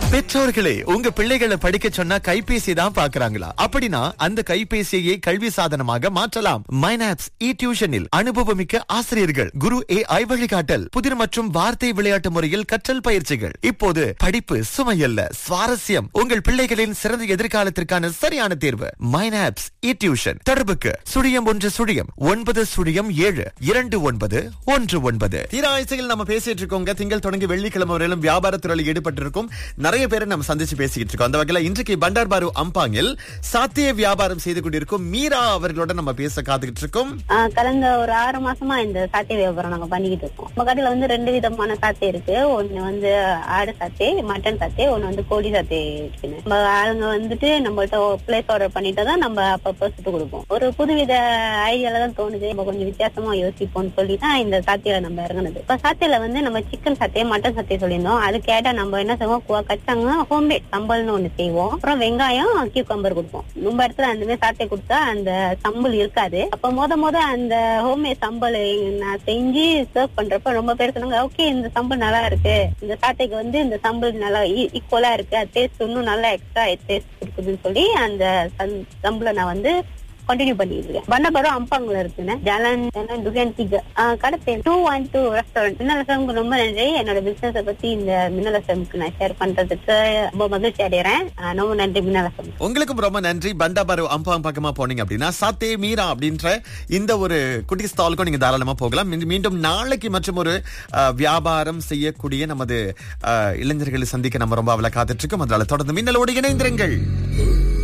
பெற்றோர்களே உங்க பிள்ளைகளை படிக்க சொன்னா கைபேசி தான் பாக்குறாங்களா அப்படின்னா அந்த கைபேசியை கல்வி சாதனமாக மாற்றலாம் மைனாப்ஸ் இ டியூஷனில் அனுபவமிக்க ஆசிரியர்கள் குரு ஏ ஐ வழிகாட்டல் புதிர் மற்றும் வார்த்தை விளையாட்டு முறையில் கற்றல் பயிற்சிகள் இப்போது படிப்பு சுமையல்ல சுவாரஸ்யம் உங்கள் பிள்ளைகளின் சிறந்த எதிர்காலத்திற்கான சரியான தேர்வு மைனாப்ஸ் இ டியூஷன் தொடர்புக்கு சுழியம் ஒன்று சுழியம் ஒன்பது சுழியம் ஏழு இரண்டு ஒன்பது ஒன்று ஒன்பது தீராயசையில் நம்ம பேசிட்டு இருக்கோங்க திங்கள் தொடங்கி வெள்ளிக்கிழமை வரையிலும் வியாபாரத்துறையில் ஈடுபட்டிருக்கும் நிறைய பேரை நம்ம சந்திச்சு பேசிக்கிட்டு இருக்கோம் அந்த வகையில இன்றைக்கு பண்டார் பாரு அம்பாங்கில் சாத்திய வியாபாரம் செய்து கொண்டிருக்கும் மீரா அவர்களோட நம்ம பேச காத்துக்கிட்டு இருக்கோம் ஆஹ் கடந்த ஒரு ஆறு மாசமா இந்த சாட்டை வியாபாரம் நாங்க பண்ணிக்கிட்டு இருக்கோம் நம்ம கடையில வந்து ரெண்டு விதமான சாத்தை இருக்கு ஒண்ணு வந்து ஆடு சாத்தை மட்டன் சாத்தை ஒண்ணு வந்து கோழி சாத்தை இருக்குன்னு நம்ம ஆளுங்க வந்துட்டு நம்மள்ட்ட பிளேஸ் ஆர்டர் பண்ணிட்டு தான் நம்ம அப்பப்போ சுட்டு கொடுப்போம் ஒரு புதுவித ஐடியால தான் தோணுது நம்ம கொஞ்சம் வித்தியாசமா யோசிப்போம்னு சொல்லி தான் இந்த சாத்தியில நம்ம இறங்குனது இப்ப சாத்தியில வந்து நம்ம சிக்கன் சாத்தை மட்டன் சாத்தை சொல்லியிருந்தோம் அது கேட்டா நம்ம என்ன செய்வோம் கு- கச்சாங்க ஹோம்மேட் சம்பல்னு ஒண்ணு செய்வோம் அப்புறம் வெங்காயம் கியூக்கம்பர் கொடுப்போம் ரொம்ப இடத்துல அந்த மாதிரி சாட்டை கொடுத்தா அந்த சம்பல் இருக்காது அப்ப முத முத அந்த ஹோம்மேட் சம்பல் நான் செஞ்சு சர்வ் பண்றப்ப ரொம்ப பேர் சொன்னாங்க ஓகே இந்த சம்பல் நல்லா இருக்கு இந்த சாட்டைக்கு வந்து இந்த சம்பல் நல்லா ஈக்குவலா இருக்கு அது டேஸ்ட் இன்னும் நல்லா எக்ஸ்ட்ரா டேஸ்ட் கொடுக்குதுன்னு சொல்லி அந்த சம்- சம்பளை நான் வந்து கண்டினியூ பண்ணிட்டு இருக்கேன் பண்ணபரம் அம்பாங்கல இருக்குன்னு ஜலன் ஜலன் துகன் திக கடை பேர் டூ ஒன் டூ ரெஸ்டாரண்ட் மின்னலசம்க்கு ரொம்ப நன்றி என்னோட பிசினஸ பத்தி இந்த மின்னலசம்க்கு நான் ஷேர் பண்றதுக்கு ரொம்ப மகிழ்ச்சி அடைகிறேன் ஆஹ் ரொம்ப நன்றி மின்னலசம் உங்களுக்கும் ரொம்ப நன்றி பண்டாபாரு அம்பாங் பக்கமா போனீங்க அப்படின்னா சாத்தே மீரா அப்படின்ற இந்த ஒரு குட்டி ஸ்டாலுக்கும் நீங்க தாராளமா போகலாம் மீண்டும் மீண்டும் நாளைக்கு மற்றும் ஒரு அஹ், வியாபாரம் செய்யக்கூடிய நமது அஹ், இளைஞர்களை சந்திக்க நம்ம ரொம்ப அவளை காத்துட்டு இருக்கோம் அதனால தொடர்ந்து மின்னலோடு இணைந்திருங்கள்